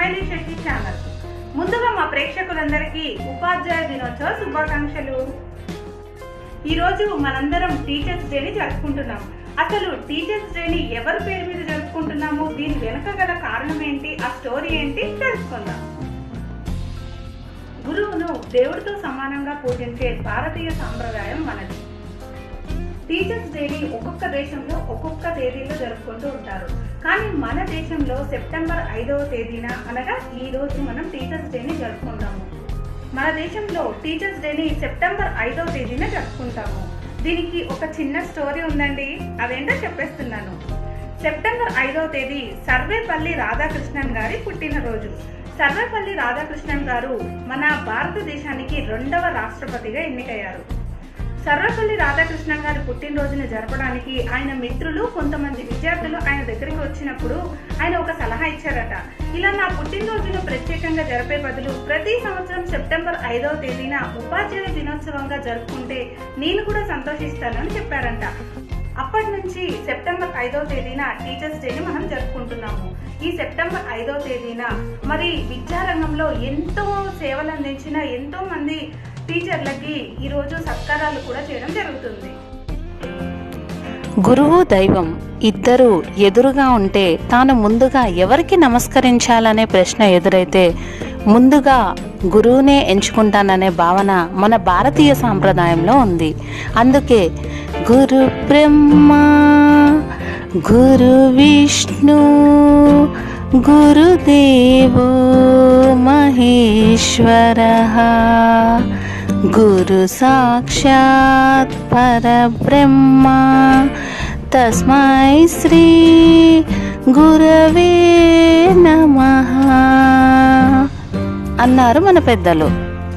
Smiley Sasi channel ముందుగా మా ప్రేక్షకులందరికీ ఉపాధ్యాయ దినోత్సవ శుభాకాంక్షలు ఈరోజు మనందరం టీచర్స్ డేని జరుపుకుంటున్నాం అసలు టీచర్స్ డేని ఎవరి పేరు మీద జరుపుకుంటున్నాము దీని వెనుక గల కారణం ఏంటి ఆ స్టోరీ ఏంటి తెలుసుకుందాం గురువును దేవుడితో సమానంగా పూజించే భారతీయ సాంప్రదాయం మనది టీచర్స్ డేని ఒక్కొక్క దేశంలో ఒక్కొక్క తేదీలో జరుపుకుంటూ ఉంటారు కానీ మన దేశంలో సెప్టెంబర్ ఐదవ తేదీన అనగా ఈ రోజు మనం టీచర్స్ డేని జరుపుకుంటాము మన దేశంలో టీచర్స్ డేని సెప్టెంబర్ ఐదవ తేదీన జరుపుకుంటాము దీనికి ఒక చిన్న స్టోరీ ఉందండి అదేంటో చెప్పేస్తున్నాను సెప్టెంబర్ ఐదవ తేదీ సర్వేపల్లి రాధాకృష్ణన్ గారి పుట్టినరోజు సర్వేపల్లి రాధాకృష్ణన్ గారు మన భారతదేశానికి రెండవ రాష్ట్రపతిగా ఎన్నికయ్యారు సర్వపల్లి రాధాకృష్ణన్ గారి పుట్టినరోజును జరపడానికి ఆయన మిత్రులు కొంతమంది విద్యార్థులు ఆయన దగ్గరికి వచ్చినప్పుడు ఆయన ఒక సలహా ఇచ్చారట ఇలా నా పుట్టినరోజును ప్రత్యేకంగా జరిపే బదులు ప్రతి సంవత్సరం సెప్టెంబర్ ఐదవ తేదీన ఉపాధ్యాయ దినోత్సవంగా జరుపుకుంటే నేను కూడా సంతోషిస్తానని చెప్పారంట అప్పటి నుంచి సెప్టెంబర్ ఐదవ తేదీన టీచర్స్ డేని మనం జరుపుకుంటున్నాము ఈ సెప్టెంబర్ ఐదవ తేదీన మరి విద్యారంగంలో ఎంతో సేవలు అందించిన ఎంతో మంది టీచర్లకి ఈరోజు సత్కారాలు కూడా చేయడం జరుగుతుంది గురువు దైవం ఇద్దరు ఎదురుగా ఉంటే తాను ముందుగా ఎవరికి నమస్కరించాలనే ప్రశ్న ఎదురైతే ముందుగా గురువునే ఎంచుకుంటాననే భావన మన భారతీయ సాంప్రదాయంలో ఉంది అందుకే గురు బ్రహ్మ గురు విష్ణు గురుదేవో మహేశ్వర గురు సాక్షాత్ పరబ్రహ్మ తస్మై శ్రీ గురవే నమః అన్నారు మన పెద్దలు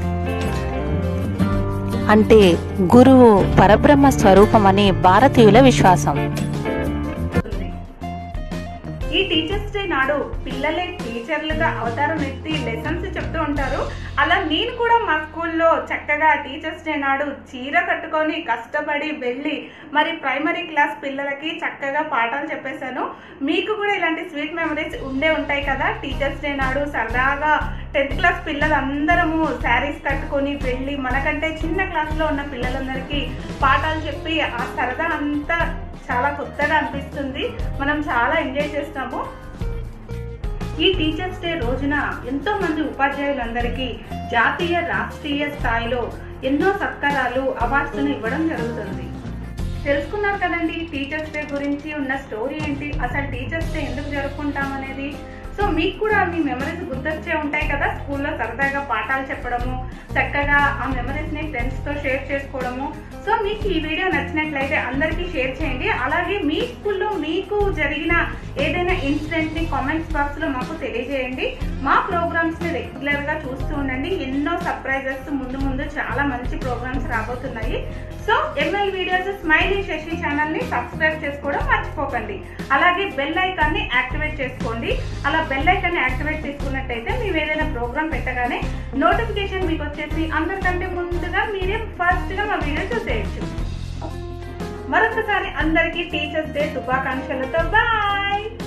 అంటే గురువు పరబ్రహ్మ స్వరూపమని భారతీయుల విశ్వాసం ఉంది. ఈ టీచర్స్ డే నాడు పిల్లలే టీచర్లుగా అవతారం ఎత్తి లెసన్స్ చెప్తూ ఉంటారు అలా నేను కూడా మా స్కూల్లో చక్కగా టీచర్స్ డే నాడు చీర కట్టుకొని కష్టపడి వెళ్ళి మరి ప్రైమరీ క్లాస్ పిల్లలకి చక్కగా పాఠాలు చెప్పేశాను మీకు కూడా ఇలాంటి స్వీట్ మెమరీస్ ఉండే ఉంటాయి కదా టీచర్స్ డే నాడు సరదాగా టెన్త్ క్లాస్ పిల్లలందరము శారీస్ కట్టుకొని వెళ్ళి మనకంటే చిన్న క్లాస్లో ఉన్న పిల్లలందరికీ పాఠాలు చెప్పి ఆ సరదా అంతా చాలా కొత్తగా అనిపిస్తుంది మనం చాలా ఎంజాయ్ చేస్తాము ఈ టీచర్స్ డే రోజున ఎంతో మంది ఉపాధ్యాయులందరికీ జాతీయ రాష్ట్రీయ స్థాయిలో ఎన్నో సత్కారాలు అవార్డ్స్ను ఇవ్వడం జరుగుతుంది తెలుసుకున్నారు కదండి టీచర్స్ డే గురించి ఉన్న స్టోరీ ఏంటి అసలు టీచర్స్ డే ఎందుకు జరుపుకుంటాం అనేది సో మీకు కూడా మీ మెమరీస్ గుర్తొచ్చే ఉంటాయి కదా స్కూల్లో సరదాగా పాఠాలు చెప్పడము చక్కగా ఆ మెమరీస్ ని ఫ్రెండ్స్ తో షేర్ చేసుకోవడము సో మీకు ఈ వీడియో నచ్చినట్లయితే అందరికీ షేర్ చేయండి అలాగే మీ స్కూల్లో మీకు జరిగిన ఏదైనా ఇన్సిడెంట్ ని కామెంట్స్ బాక్స్ లో మాకు తెలియజేయండి మా ప్రోగ్రామ్స్ ని రెగ్యులర్ గా చూస్తూ ఉండండి ఎన్నో సర్ప్రైజెస్ ముందు ముందు చాలా మంచి ప్రోగ్రామ్స్ రాబోతున్నాయి so ML videos smiley Sasi channel ని సబ్స్క్రైబ్ చేసుకోవడం మర్చిపోకండి అలాగే బెల్ ఐకాన్ ని యాక్టివేట్ చేసుకోండి అలా బెల్ ఐకాన్ ని యాక్టివేట్ చేసుకున్నట్టయితే మేము ఏదైనా ప్రోగ్రామ్ పెట్టగానే నోటిఫికేషన్ మీకు వచ్చేసి అందరికంటే ముందుగా మీరే ఫస్ట్ గా మా వీడియో చూసేయచ్చు మరొకసారి అందరికీ టీచర్స్ డే శుభాకాంక్షలతో బాయ్